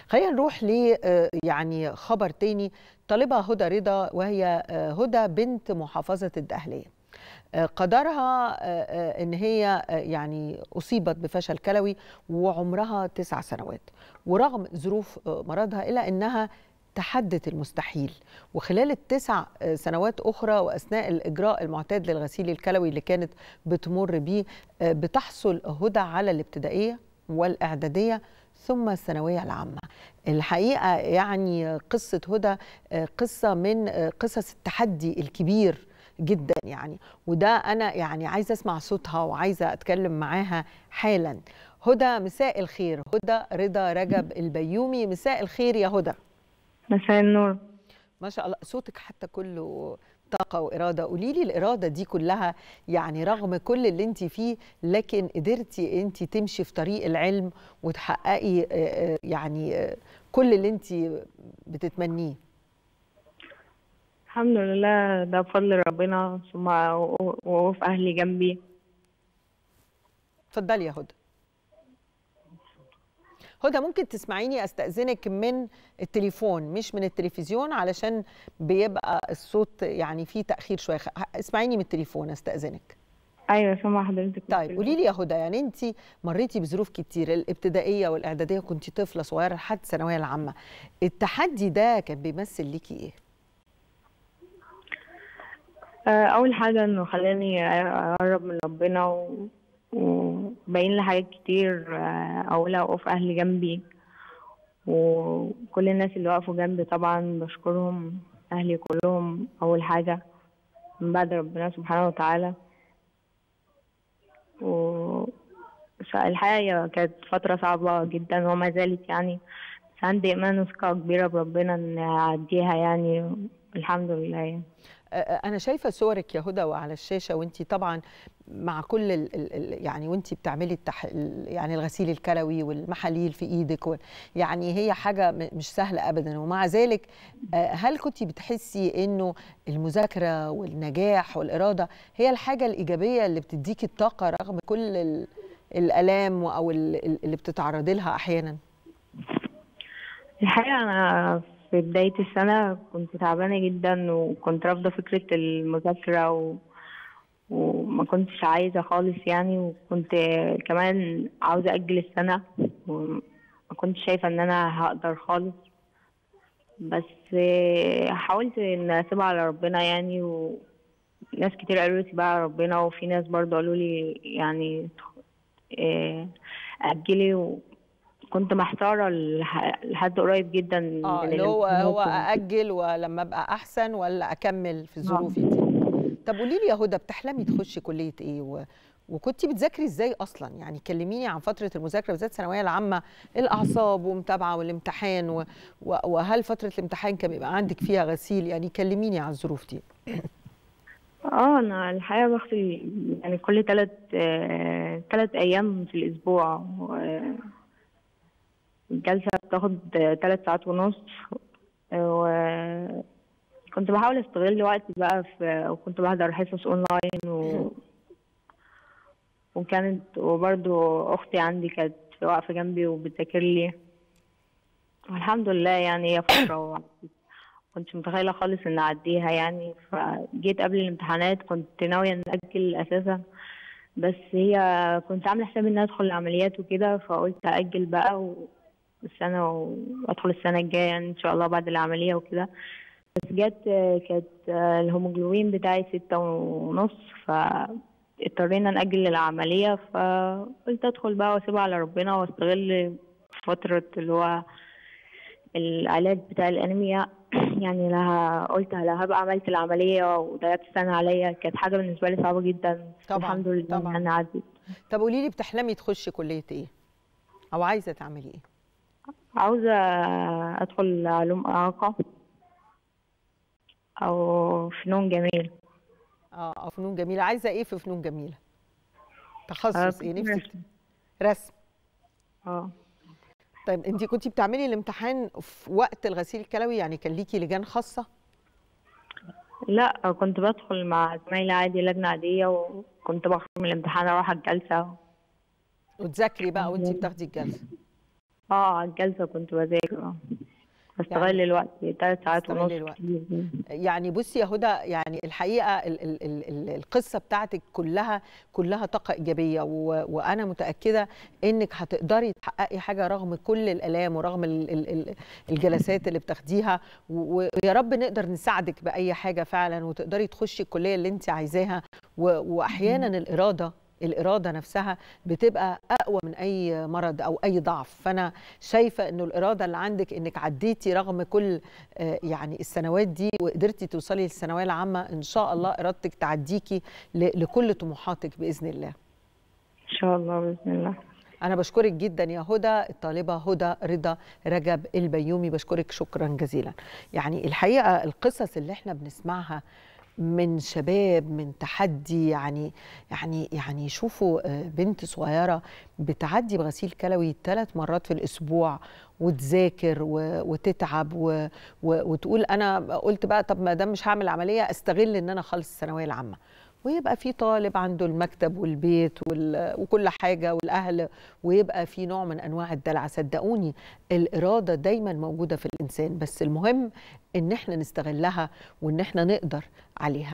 خلينا نروح ل يعني خبر تاني طالبة هدى رضا وهي هدى بنت محافظة الدقهلية قدرها ان هي يعني اصيبت بفشل كلوي وعمرها تسع سنوات ورغم ظروف مرضها الا انها تحدت المستحيل وخلال التسع سنوات أخرى وأثناء الإجراء المعتاد للغسيل الكلوي اللي كانت بتمر بيه بتحصل هدى على الابتدائية والإعدادية ثم الثانوية العامة الحقيقة يعني قصة هدى قصة من قصص التحدي الكبير جدا يعني وده أنا يعني عايزة أسمع صوتها وعايزة أتكلم معاها حالا هدى مساء الخير هدى رضا رجب البيومي مساء الخير يا هدى مساء النور ما شاء الله صوتك حتى كله طاقة وإرادة قولي لي الإرادة دي كلها يعني رغم كل اللي انت فيه لكن قدرتي انت تمشي في طريق العلم وتحققي يعني كل اللي انت بتتمنيه الحمد لله ده بفضل ربنا ثم وقوف أهلي جنبي اتفضلي يا هدى هدى ممكن تسمعيني استاذنك من التليفون مش من التلفزيون علشان بيبقى الصوت يعني فيه تاخير شويه اسمعيني من التليفون استاذنك ايوه سامعه حضرتك طيب قولي لي يا هدى يعني انت مريتي بظروف كتير الابتدائيه والاعداديه كنت طفله صغيره لحد الثانويه العامه التحدي ده كان بيمثل ليكي ايه اول حاجه انه خلاني اقرب من ربنا و... وباين لي حاجات كتير اقولها وقف اهلي جنبي وكل الناس اللي وقفوا جنبي طبعا بشكرهم اهلي كلهم اول حاجه من بعد ربنا سبحانه وتعالى و الحقيقة كانت فترة صعبة جدا وما زالت يعني بس عندي إيمان وثقة كبيرة بربنا إن أعديها يعني الحمد لله يعني. انا شايفه صورك يا هدى وعلى الشاشه وانت طبعا مع كل ال ال يعني وانت بتعملي التح يعني الغسيل الكلوي والمحاليل في ايدك و يعني هي حاجه مش سهله ابدا ومع ذلك هل كنت بتحسي انه المذاكره والنجاح والاراده هي الحاجه الايجابيه اللي بتديكي الطاقه رغم كل الالام او اللي بتتعرضي لها احيانا الحقيقه انا في بداية السنة كنت تعبانة جدا وكنت رافضة فكرة المذاكرة و... وما كنتش عايزة خالص يعني وكنت كمان عاوزة أجل السنة وما كنتش شايفة إن أنا هقدر خالص بس حاولت إن أسيبها على ربنا يعني وناس كتير قالوا لي سيبها على ربنا وفي ناس برضه قالوا لي يعني أجلي و... كنت محتاره لحد قريب جدا اه اللي هو هو ااجل ولما ابقى احسن ولا اكمل في ظروفي دي طب قولي لي يا هدى بتحلمي تخشي كليه ايه و... وكنتي بتذاكري ازاي اصلا يعني كلميني عن فتره المذاكره بالذات الثانويه العامه الاعصاب ومتابعه والامتحان و... و... وهل فتره الامتحان كان بيبقى عندك فيها غسيل يعني كلميني عن الظروف دي اه انا الحقيقه بغسل يعني كل ثلاث ثلاث ايام في الاسبوع و... الجلسة بتاخد ثلاث ساعات ونص وكنت بحاول استغل وقتي بقى في وكنت بحضر حصص اونلاين و... وكانت وبرضو اختي عندي كانت واقفة جنبي وبتذاكر لي والحمد لله يعني هي فترة كنتش متخيلة خالص ان اعديها يعني فجيت قبل الامتحانات كنت ناوية ان اجل اساسا بس هي كنت عاملة حساب ان ادخل العمليات وكده فقلت اجل بقى و... السنة وأدخل السنة الجاية يعني إن شاء الله بعد العملية وكده بس جت كانت الهيموجلوبين بتاعي ستة ونص فاضطرينا نأجل العملية فقلت أدخل بقى وأسيبها على ربنا وأستغل فترة اللي هو العلاج بتاع الأنيميا يعني لها قلت لها هبقى عملت العملية وضيعت السنة عليا كانت حاجة بالنسبة لي صعبة جدا طبعا الحمد لله طبعا أنا عدت طب قولي لي بتحلمي تخشي كلية إيه؟ أو عايزة تعملي إيه؟ عاوزة أدخل علوم إعاقة أو فنون جميلة اه أو فنون جميلة عايزة إيه في فنون جميلة؟ تخصص إيه؟ نفسك رسم. رسم اه طيب أنت كنتي بتعملي الامتحان في وقت الغسيل الكلوي يعني كان ليكي لجان خاصة؟ لا كنت بدخل مع زمايلي عادي لجنة عادية وكنت بخرج من الامتحان أروح الجلسة وتذاكري بقى وأنت بتاخدي الجلسة اه على الجلسة كنت بذاكر اه بستغل يعني الوقت ثلاث ساعات تستغلي ونص الوقت كتير يعني بصي يا هدى يعني الحقيقه ال ال ال ال القصه بتاعتك كلها كلها طاقه ايجابيه و وانا متاكده انك هتقدري تحققي حاجه رغم كل الالام ورغم ال ال ال الجلسات اللي بتاخديها و- ويا رب نقدر نساعدك باي حاجه فعلا وتقدري تخشي الكليه اللي انت عايزاها و- واحيانا الاراده الاراده نفسها بتبقى اقوى من اي مرض او اي ضعف فانا شايفه انه الاراده اللي عندك انك عديتي رغم كل آه، يعني السنوات دي وقدرتي توصلي للثانويه العامه ان شاء الله ارادتك تعديكي ل- لكل طموحاتك باذن الله ان شاء الله باذن الله انا بشكرك جدا يا هدى الطالبه هدى رضا رجب البيومي بشكرك شكرا جزيلا يعني الحقيقه القصص اللي احنا بنسمعها من شباب من تحدي يعني يعني يعني شوفوا آه، بنت صغيره بتعدي بغسيل كلوي ثلاث مرات في الاسبوع وتذاكر و- وتتعب و- و- وتقول انا قلت بقى طب ما دام مش هعمل عمليه استغل ان انا اخلص الثانويه العامه ويبقى في طالب عنده المكتب والبيت وال- وكل حاجه والاهل ويبقى في نوع من انواع الدلع صدقوني الاراده دايما موجوده في الانسان بس المهم ان احنا نستغلها وان احنا نقدر عليها